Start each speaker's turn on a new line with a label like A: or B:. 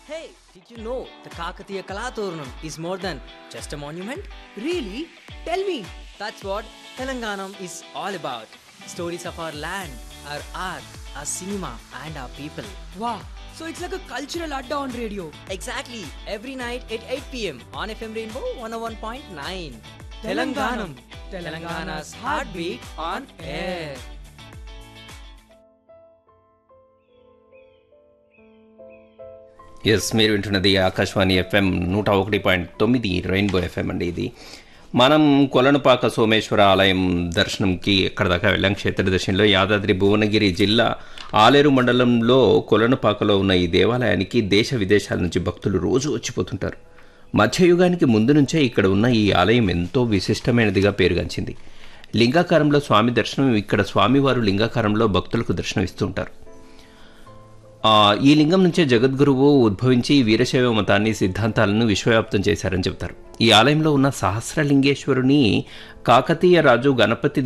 A: Hey, did you know the Kakatiya Kalaturnam is more than just a monument?
B: Really? Tell me.
A: That's what Telanganam is all about. Stories of our land, our art, our cinema, and our people.
B: Wow. So it's like a cultural adda on radio.
A: Exactly, every night at 8 pm on FM Rainbow 101.9.
B: Telanganam.
A: Telangana's heartbeat on air.
C: Yes మీరు వింటున్నది Akashvani FM నూట ఒకటి point తొమ్మిది rainbow FM అండి ఇది మనం కొలనుపాక సోమేశ్వర ఆలయం దర్శనంకి ఎక్కడ దాకా వెళ్ళాం క్షేత్ర దర్శనంలో యాదాద్రి భువనగిరి జిల్లా ఆలేరు మండలంలో కొలనుపాకలో ఉన్న ఈ దేవాలయానికి దేశ విదేశాల నుంచి భక్తులు రోజు వచ్చిపోతుంటారు మధ్యయుగానికి ముందు నుంచే ఇక్కడ ఉన్న ఈ ఆలయం ఎంతో విశిష్టమైనదిగా పేరుగాంచింది లింగాకారంలో స్వామి దర్శనం ఇక్కడ స్వామివారు లింగాకారంలో భక్తులకు దర్శనం ఇస్తుంటారు ఆ, ఈ లింగం నుంచే జగద్గురువు ఉద్భవించి వీరశైవ మతాన్ని సిద్ధాంతాలను విశ్వవ్యాప్తం చేశారని చెబుతారు ఈ ఆలయంలో ఉన్న సహస్రలింగేశ్వరుని కాకతీయ రాజు గణపతి